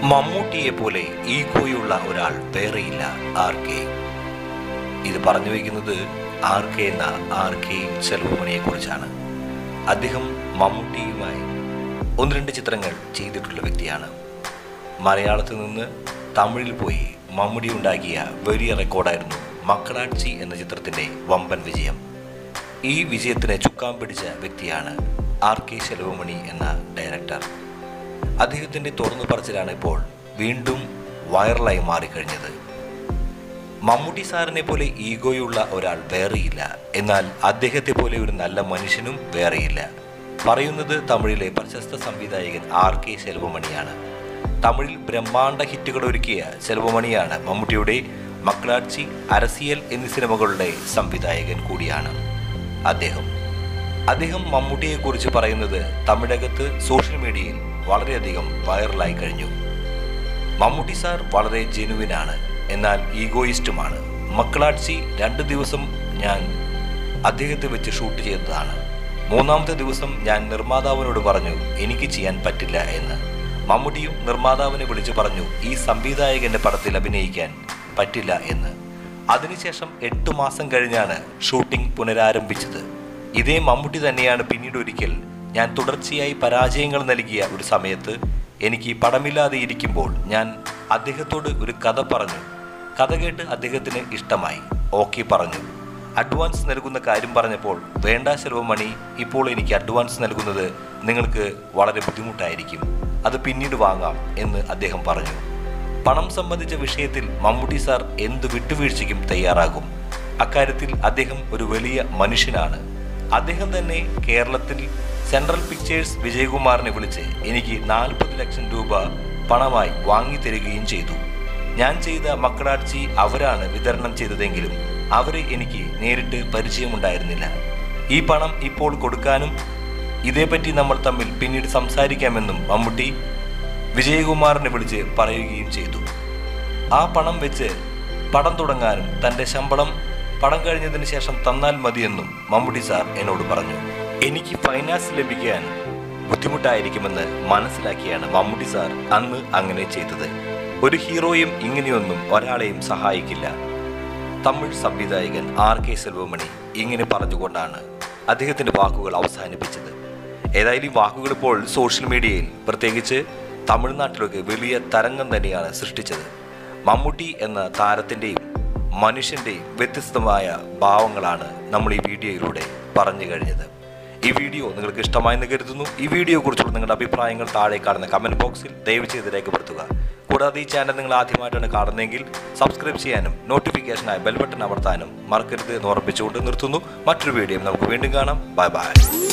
മമ്മൂട്ടിയെ പോലെ ഈഗോയുള്ള ഒരാൾ വേറെയില്ല ആർ കെ ഇത് പറഞ്ഞു വയ്ക്കുന്നത് ആർ കെ എന്ന ആർ കെ ചെലവുമണിയെ കുറിച്ചാണ് അദ്ദേഹം മമ്മൂട്ടിയുമായി ഒന്ന് രണ്ട് ചിത്രങ്ങൾ ചെയ്തിട്ടുള്ള വ്യക്തിയാണ് മലയാളത്തിൽ നിന്ന് തമിഴിൽ പോയി മമ്മൂടി ഉണ്ടാക്കിയ വലിയ റെക്കോർഡായിരുന്നു മക്കളാட்சி എന്ന ചിത്രത്തിൻ്റെ വമ്പൻ വിജയം ഈ വിജയത്തിന് ചുക്കാൻ പിടിച്ച വ്യക്തിയാണ് ആർ കെ ശെലവുമണി എന്ന ഡയറക്ടർ അദ്ദേഹത്തിൻ്റെ തുറന്നു പറച്ചിലാണ് ഇപ്പോൾ വീണ്ടും വൈറലായി മാറിക്കഴിഞ്ഞത് മമ്മൂട്ടി സാറിനെ പോലെ ഈഗോയുള്ള ഒരാൾ വേറെയില്ല എന്നാൽ അദ്ദേഹത്തെ പോലെ ഒരു നല്ല മനുഷ്യനും വേറെയില്ല പറയുന്നത് തമിഴിലെ പ്രശസ്ത സംവിധായകൻ ആർ കെ ശെൽവമണിയാണ് തമിഴിൽ ബ്രഹ്മാണ്ഡ ഹിറ്റുകൾ ഒരുക്കിയ ശെൽവമണിയാണ് മമ്മൂട്ടിയുടെ മക്കളാட்சி അരസിയൽ എന്നീ സിനിമകളുടെ സംവിധായകൻ കൂടിയാണ് അദ്ദേഹം അദ്ദേഹം മമ്മൂട്ടിയെക്കുറിച്ച് പറയുന്നത് തമിഴകത്ത് സോഷ്യൽ മീഡിയയിൽ വളരെയധികം വൈറലായി കഴിഞ്ഞു മമ്മൂട്ടി സാർ വളരെ ജെനുവിനാണ് എന്നാൽ ഈഗോയിസ്റ്റുമാണ് മക്കളാட்சி രണ്ട് ദിവസം ഞാൻ അദ്ദേഹത്തെ വെച്ച് ഷൂട്ട് ചെയ്തതാണ് മൂന്നാമത്തെ ദിവസം ഞാൻ നിർമ്മാതാവിനോട് പറഞ്ഞു എനിക്ക് ചെയ്യാൻ പറ്റില്ല എന്ന് മമ്മൂട്ടിയും നിർമ്മാതാവിനെ വിളിച്ചു പറഞ്ഞു ഈ സംവിധായകന്റെ പടത്തിൽ അഭിനയിക്കാൻ പറ്റില്ല എന്ന് അതിനുശേഷം എട്ടു മാസം കഴിഞ്ഞാണ് ഷൂട്ടിംഗ് പുനരാരംഭിച്ചത് ഇതേ മമ്മൂട്ടി തന്നെയാണ് പിന്നീട് ഒരിക്കൽ ഞാൻ തുടർച്ചയായി പരാജയങ്ങൾ നൽകിയ ഒരു സമയത്ത് എനിക്ക് പടമില്ലാതെ ഇരിക്കുമ്പോൾ ഞാൻ അദ്ദേഹത്തോട് ഒരു കഥ പറഞ്ഞു കഥ കേട്ട് അദ്ദേഹത്തിന് ഇഷ്ടമായി ഓക്കെ പറഞ്ഞു അഡ്വാൻസ് നൽകുന്ന കാര്യം പറഞ്ഞപ്പോൾ വേണ്ട ശെൽവമണി ഇപ്പോൾ എനിക്ക് അഡ്വാൻസ് നൽകുന്നത് നിങ്ങൾക്ക് വളരെ ബുദ്ധിമുട്ടായിരിക്കും അത് പിന്നീട് വാങ്ങാം എന്ന് അദ്ദേഹം പറഞ്ഞു പണം സംബന്ധിച്ച വിഷയത്തിൽ മമ്മൂട്ടി സാർ എന്ത് വിട്ടുവീഴ്ചയ്ക്കും തയ്യാറാകും അക്കാര്യത്തിൽ അദ്ദേഹം ഒരു വലിയ മനുഷ്യനാണ് അദ്ദേഹം തന്നെ കേരളത്തിൽ സെൻട്രൽ പിക്ചേഴ്സ് വിജയകുമാറിനെ വിളിച്ച് എനിക്ക് നാൽപ്പത് ലക്ഷം രൂപ പണമായി വാങ്ങി തരികയും ചെയ്തു ഞാൻ ചെയ്ത മക്കളാட்சி അവരാണ് വിതരണം ചെയ്തതെങ്കിലും അവരെ എനിക്ക് നേരിട്ട് പരിചയമുണ്ടായിരുന്നില്ല ഈ പണം ഇപ്പോൾ കൊടുക്കാനും ഇതേപ്പറ്റി നമ്മൾ തമ്മിൽ പിന്നീട് സംസാരിക്കാമെന്നും മമ്മൂട്ടി വിജയകുമാറിനെ വിളിച്ച് പറയുകയും ചെയ്തു ആ പണം വെച്ച് പടം തുടങ്ങാനും തൻ്റെ ശമ്പളം പടം കഴിഞ്ഞതിന് ശേഷം തന്നാൽ മതിയെന്നും മമ്മൂട്ടി സാർ എന്നോട് പറഞ്ഞു എനിക്ക് ഫൈനാൻസ് ലഭിക്കാൻ ബുദ്ധിമുട്ടായിരിക്കുമെന്ന് മനസ്സിലാക്കിയാണ് മമ്മൂട്ടി സാർ അന്ന് അങ്ങനെ ചെയ്തത് ഒരു ഹീറോയും ഇങ്ങനെയൊന്നും ഒരാളെയും സഹായിക്കില്ല തമിഴ് സംവിധായകൻ ആർ കെ സെൽവമണി ഇങ്ങനെ പറഞ്ഞുകൊണ്ടാണ് അദ്ദേഹത്തിൻ്റെ വാക്കുകൾ അവസാനിപ്പിച്ചത് ഏതായാലും ഈ വാക്കുകൾ ഇപ്പോൾ സോഷ്യൽ മീഡിയയിൽ പ്രത്യേകിച്ച് തമിഴ്നാട്ടിലൊക്കെ വലിയ തരംഗം തന്നെയാണ് സൃഷ്ടിച്ചത് മമ്മൂട്ടി എന്ന താരത്തിൻ്റെയും മനുഷ്യൻ്റെയും വ്യത്യസ്തമായ ഭാവങ്ങളാണ് നമ്മൾ ഈ വീഡിയോയിലൂടെ പറഞ്ഞു കഴിഞ്ഞത് ഈ വീഡിയോ നിങ്ങൾക്ക് ഇഷ്ടമായെന്ന് കരുതുന്നു ഈ വീഡിയോ കുറിച്ചുള്ള നിങ്ങളുടെ അഭിപ്രായങ്ങൾ താഴെ കാണുന്ന കമൻറ്റ് ബോക്സിൽ ദയവ് ചെയ്ത് രേഖപ്പെടുത്തുക കൂടാതെ ഈ ചാനൽ നിങ്ങൾ ആദ്യമായിട്ടാണ് കാണുന്നതെങ്കിൽ സബ്സ്ക്രൈബ് ചെയ്യാനും നോട്ടിഫിക്കേഷനായി ബെൽ ബട്ടൺ അമർത്താനും മറക്കരുത് എന്ന് ഓർമ്മിച്ചുകൊണ്ട് നിർത്തുന്നു മറ്റൊരു വീഡിയോ നമുക്ക് വീണ്ടും കാണാം ബൈ ബൈ